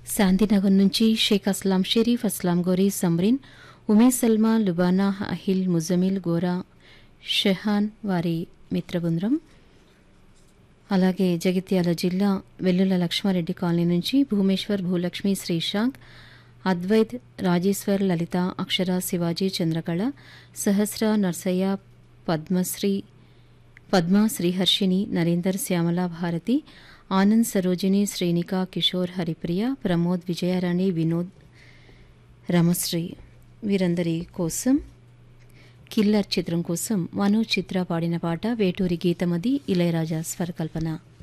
శాంతినగర్ నుంచి షేక్ అస్లాం షరీఫ్ అస్లాం గోరీ సమ్రిన్ ఉమే సల్మా లుబానా అహిల్ ముజమిల్ గోరా షెహాన్ వారి మిత్రబృందం అలాగే జగిత్యాల జిల్లా వెల్లుల లక్ష్మారెడ్డి కాలనీ నుంచి భూమేశ్వర్ భూలక్ష్మి శ్రీశాంక్ అద్వైత్ రాజేశ్వర్ లలిత అక్షర శివాజీ చంద్రకళ సహస్ర నర్సయ్య పద్మశ్రీ పద్మ శ్రీహర్షిని నరేందర్ శ్యామల భారతి ఆనంద్ సరోజిని శ్రీనిక కిషోర్ హరిప్రియ ప్రమోద్ విజయారాణి వినోద్ రమశ్రీ వీరందరి కోసం కిల్లర్ చిత్రం కోసం మనోజ్ చిత్ర పాడిన పాట వేటూరి గీతమది ఇళయరాజా స్వరకల్పన